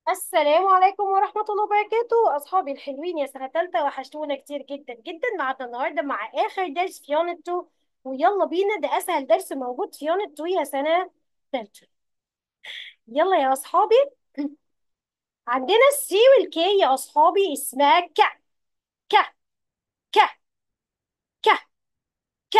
السلام عليكم ورحمة الله وبركاته أصحابي الحلوين يا سنة تالتة وحشتونا كتير جدا جدا معانا النهاردة مع آخر درس في يونت 2 ويلا بينا ده أسهل درس موجود في يونت 2 يا سنة تالتة يلا يا أصحابي عندنا السي والكي يا أصحابي اسمها ك ك ك ك ك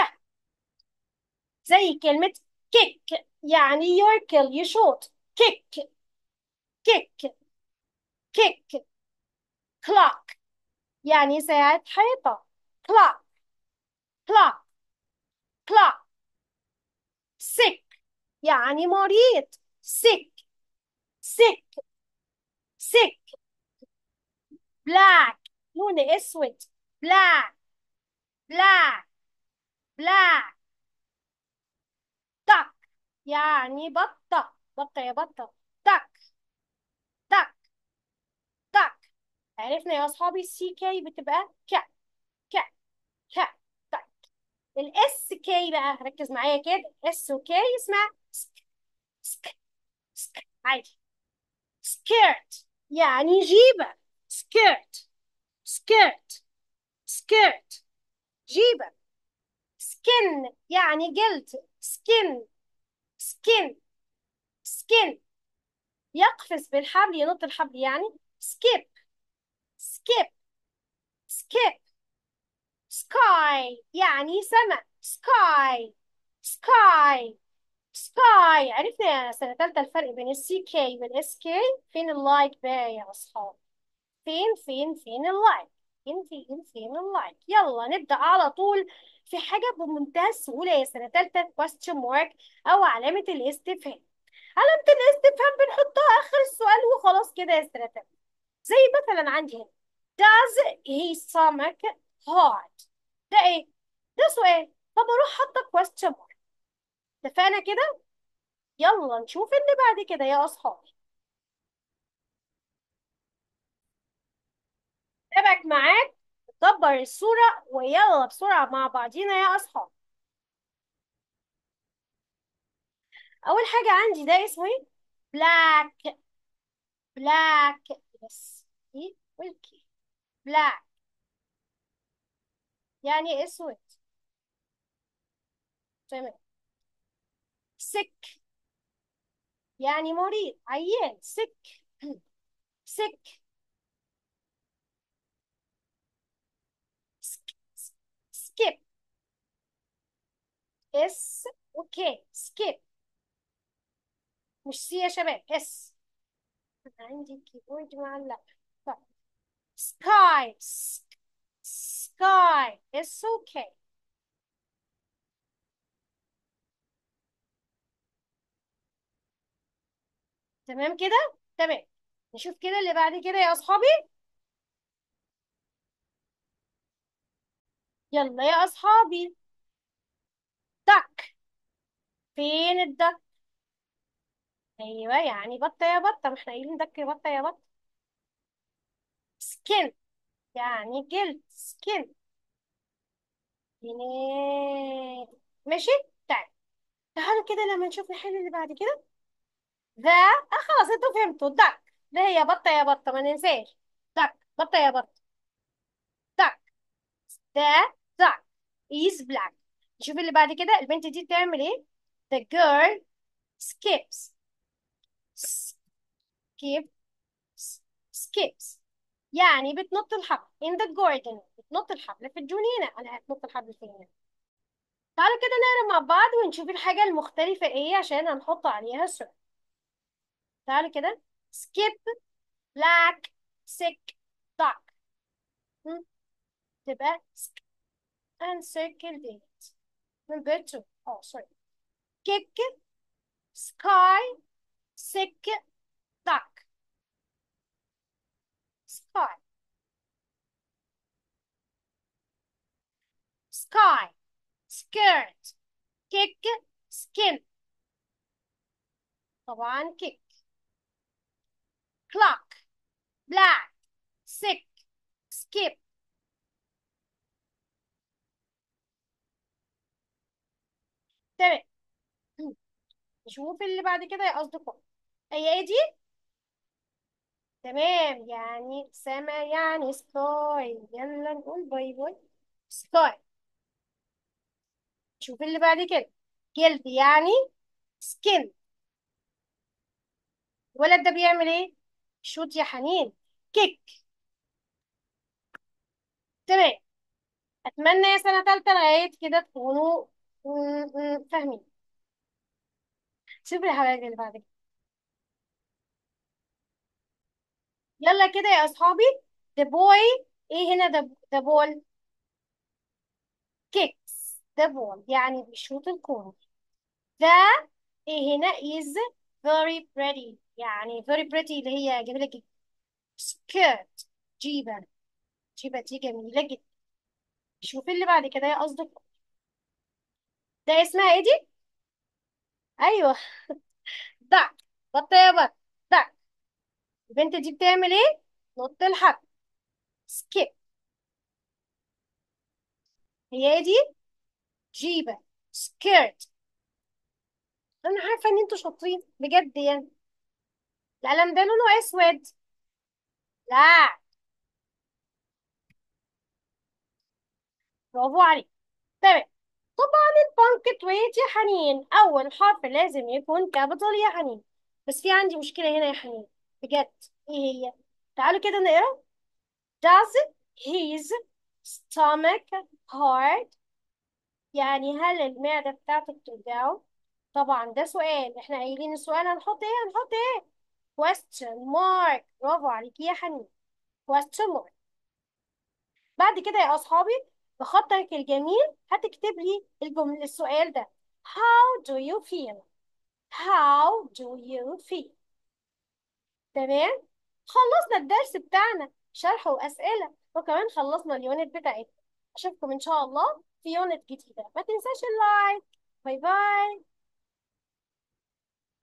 زي كلمة كيك يعني يركل يشوط كيك كيك كيك كلوك يعني ساعة حيطة كلوك كلوك كلوك sick يعني مريض sick sick sick black لون اسود black black black duck يعني بطة بطة يا بطة duck duck duck عرفنا يا اصحابي السي كي بتبقى ك ك ك duck الاس كي بقى ركز معايا كده اس وكي اسمها سك سك سك عادي skirt يعني جيبة skirt skirt skirt جيبة skin يعني جلد skin skin skin يقفز بالحبل ينط الحبل يعني skip skip skip sky يعني سماء sky sky sky عرفنا يا سنة تالتة الفرق بين السي كي والاس كي فين اللايك بقى يا أصحاب فين فين فين اللايك فين فين فين اللايك يلا نبدأ على طول في حاجة بمنتهى السهولة يا سنة تالتة question mark أو علامة الاستفهام علامة الاستفهام بنحطها آخر السؤال وخلاص كده يا سنة تالتة زي مثلا عندي هنا does his stomach hurt ده ايه؟ ده سؤال طب اروح حاطة question mark اتفقنا كده؟ يلا نشوف اللي بعد كده يا أصحابي تابعك معاك كبر الصورة ويلا بسرعة مع بعضينا يا أصحاب أول حاجة عندي ده اسمه ايه؟ بلاك بلاك بس ايه والكي بلاك يعني اسود تمام sick يعني مريض عيان sick sick skip اس وكي skip مش سي يا شباب اس أنا عندي كيبورد معلق طيب sky sky اس وكي تمام كده تمام نشوف كده اللي بعد كده يا أصحابي يلا يا أصحابي duck فين الدك ايوه يعني بطه يا بطه ما احنا قايلين دك يا بطه يا بطه سكين يعني جلد سكين ماشي طيب تعالوا كده لما نشوف الحل اللي بعد كده ذا اه خلاص انتوا فهمتوا دك ده هي بطه يا بطه ما ننساش دك بطه يا بطه دك ذا دك is black نشوف اللي بعد كده البنت دي بتعمل ايه the girl skips skip skips يعني بتنط الحبل in the garden بتنط الحبل في الجنينة أنا هتنط الحبل فين تعالوا كده نقرا مع بعض ونشوف الحاجة المختلفة ايه عشان هنحط عليها السؤال تعالوا كده skip black sick duck م? تبقى sk and circle date number two oh sorry kick sky sick duck sky sky skirt kick skin طبعا kick clock black sick skip تمام نشوف اللي بعد كده يا أصدقاء هي ايه دي تمام يعني سما يعني سكاي يلا نقول باي باي سكاي شوف اللي بعد كده جلد يعني سكين الولد ده بيعمل ايه شوت يا حنين كيك تمام اتمنى يا سنه ثالثه لغايه كده تكونوا م- م- فاهمين شوف الحاجات اللي بعد كده يلا كده يا اصحابي the boy ايه هنا the, the ball kicks the ball يعني بيشوط الكورة the ايه هنا is very pretty يعني very pretty اللي هي جميلة جدا skirt جيبة جيبة دي جميلة جدا شوف اللي بعد كده يا أصدقاء ده اسمها ايه دي؟ أيوه duck بط يا بط duck البنت دي بتعمل ايه؟ نط الحبل skip هي ايه دي؟ جيبة skirt أنا عارفة إن انتوا شاطرين بجد يعني القلم ده لونه أسود لا برافو عليك تمام طبعا البانكتويت يا حنين اول حرف لازم يكون كابيتال يا حنين بس في عندي مشكلة هنا يا حنين بجد ايه هي تعالوا كده نقرا does his stomach hurt يعني هل المعدة بتاعته بتوجعه طبعا ده سؤال احنا قايلين السؤال هنحط ايه هنحط ايه question mark برافو عليكي يا حنين question mark بعد كده يا أصحابي بخطك الجميل هتكتب لي الجملة السؤال ده How do you feel? How do you feel? تمام خلصنا الدرس بتاعنا شرح وأسئلة وكمان خلصنا اليونت بتاعتنا أشوفكم إن شاء الله في يونت جديدة ما تنساش اللايك باي باي